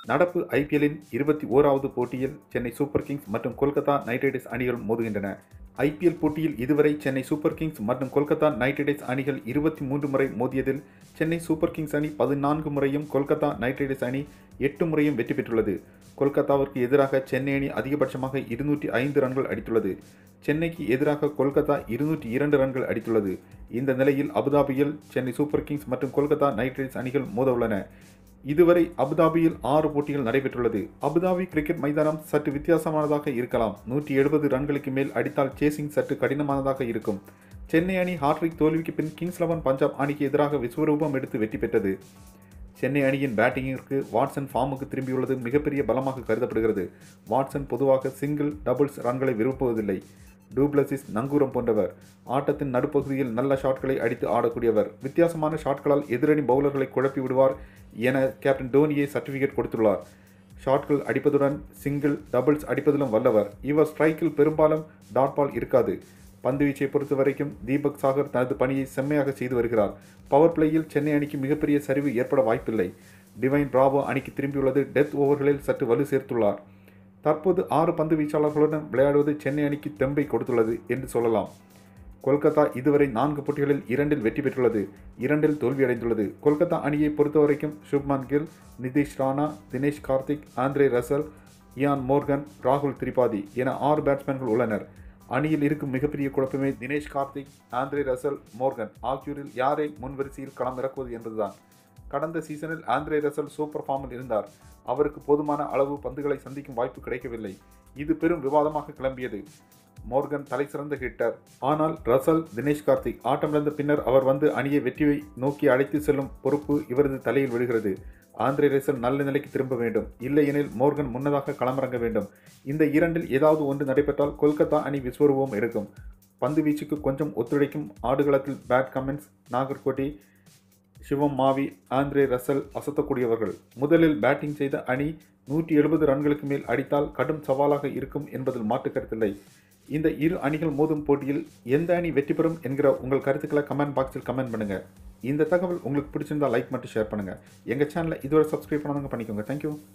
நடப்பு ஐபிஎல்லின் இருபத்தி ஓராவது போட்டியில் சென்னை சூப்பர் கிங்ஸ் மற்றும் கொல்கத்தா நைட் ரைடர்ஸ் அணிகள் மோதுகின்றன ஐபிஎல் போட்டியில் இதுவரை சென்னை சூப்பர் கிங்ஸ் மற்றும் கொல்கத்தா நைட் ரைடர்ஸ் அணிகள் இருபத்தி மூன்று முறை மோதியதில் சென்னை சூப்பர் கிங்ஸ் அணி பதினான்கு முறையும் கொல்கத்தா நைட் ரைடர்ஸ் அணி எட்டு முறையும் வெற்றி பெற்றுள்ளது கொல்கத்தாவிற்கு எதிராக சென்னை அணி அதிகபட்சமாக இருநூற்றி ஐந்து ரன்கள் அடித்துள்ளது சென்னைக்கு எதிராக கொல்கத்தா இருநூற்றி இரண்டு ரன்கள் அடித்துள்ளது இந்த நிலையில் அபுதாபியில் சென்னை சூப்பர் கிங்ஸ் மற்றும் கொல்கத்தா நைட் ரைடர்ஸ் அணிகள் மோத உள்ளன இதுவரை அபுதாபியில் ஆறு போட்டிகள் நடைபெற்றுள்ளது அபுதாபி கிரிக்கெட் மைதானம் சற்று வித்தியாசமானதாக இருக்கலாம் நூற்றி எழுபது ரன்களுக்கு மேல் அடித்தால் சேசிங் சற்று கடினமானதாக இருக்கும் சென்னை அணி ஹாட்ரிக் தோல்விக்கு பின் கிங்ஸ் லெவன் பஞ்சாப் அணிக்கு எதிராக விஸ்வரூபம் எடுத்து வெற்றி பெற்றது சென்னை அணியின் பேட்டிங்கிற்கு வாட்சன் ஃபார்முக்கு திரும்பியுள்ளது மிகப்பெரிய பலமாக கருதப்படுகிறது வாட்சன் பொதுவாக சிங்கிள் டபுள்ஸ் ரன்களை விரும்புவதில்லை டூப்ளசிஸ் நங்கூரம் போன்றவர் ஆட்டத்தின் நடுப்பகுதியில் நல்ல ஷாட்களை அடித்து ஆடக்கூடியவர் வித்தியாசமான ஷாட்களால் எதிரணி பவுலர்களை குழப்பி விடுவார் என கேப்டன் டோனியை சர்டிஃபிகேட் கொடுத்துள்ளார் ஷாட்கள் அடிப்பதுடன் சிங்கிள் டபுள்ஸ் அடிப்பதிலும் வல்லவர் இவர் ஸ்ட்ரைக்கில் பெரும்பாலும் டாட் பால் இருக்காது பந்து வீச்சை பொறுத்த வரைக்கும் தீபக் சாகர் தனது பணியை செம்மையாக செய்து வருகிறார் பவர் பிளேயில் சென்னை அணிக்கு மிகப்பெரிய சரிவு ஏற்பட வாய்ப்பில்லை டிவைன் பிராவோ அணிக்கு திரும்பியுள்ளது டெத் ஓவர்களில் சற்று வலு சேர்த்துள்ளார் தற்போது ஆறு பந்து வீச்சாளர்களுடன் விளையாடுவது சென்னை அணிக்கு தெம்பை கொடுத்துள்ளது என்று சொல்லலாம் கொல்கத்தா இதுவரை நான்கு போட்டிகளில் இரண்டில் வெற்றி பெற்றுள்ளது இரண்டில் தோல்வியடைந்துள்ளது கொல்கத்தா அணியை பொறுத்தவரைக்கும் Shubman Gill Nitish Rana Dinesh Karthik Andre Russell Eoin Morgan ராகுல் திரிபாதி என ஆறு பேட்ஸ்மேன்கள் உள்ளனர் அணியில் இருக்கும் மிகப்பெரிய குழப்பமே Dinesh Karthik Andre Russell Morgan ஆகியோரில் யாரை முன்வரிசையில் களம் இறக்குவது என்பதுதான் கடந்த சீசனில் ஆந்திரே ரசல் சூப்பர் ஃபார்மில் இருந்தார் அவருக்கு போதுமான அளவு பந்துகளை சந்திக்கும் வாய்ப்பு கிடைக்கவில்லை இது பெரும் விவாதமாக கிளம்பியது மோர்கன் தலை சிறந்த ஹிட்டர் ஆனால் ரசல் தினேஷ் கார்த்திக் ஆட்டமிழந்த பின்னர் அவர் வந்து அணியை வெற்றியை நோக்கி அழைத்து செல்லும் பொறுப்பு இவரது தலையில் விழுகிறது ஆந்திரே ரேசல் நல்ல நிலைக்கு திரும்ப வேண்டும் இல்லையெனில் மோர்கன் முன்னதாக களமிறங்க வேண்டும் இந்த இரண்டில் ஏதாவது ஒன்று நடைபெற்றால் கொல்கத்தா அணி விஸ்வரூபம் எடுக்கும் பந்து வீச்சுக்கு கொஞ்சம் ஒத்துழைக்கும் ஆடுகளத்தில் Pat Cummins Nagarkoti Shivam Mavi Andre Russell அசத்தக்கூடியவர்கள் முதலில் பேட்டிங் செய்த அணி நூற்றி எழுபது ரன்களுக்கு மேல் அடித்தால் கடும் சவாலாக இருக்கும் என்பதில் மாற்று கருத்தில்லை இந்த இரு அணிகள் மோதும் போட்டியில் எந்த அணி வெற்றி பெறும் என்கிற உங்கள் கருத்துக்களை கமெண்ட் பாக்ஸில் கமெண்ட் பண்ணுங்க இந்த தகவல் உங்களுக்கு பிடிச்சிருந்தா லைக் மட்டும் ஷேர் பண்ணுங்க எங்க சேனலை இதுவரை சப்ஸ்கிரைப் பண்ணாதவங்க பண்ணிக்கோங்க தேங்க்யூ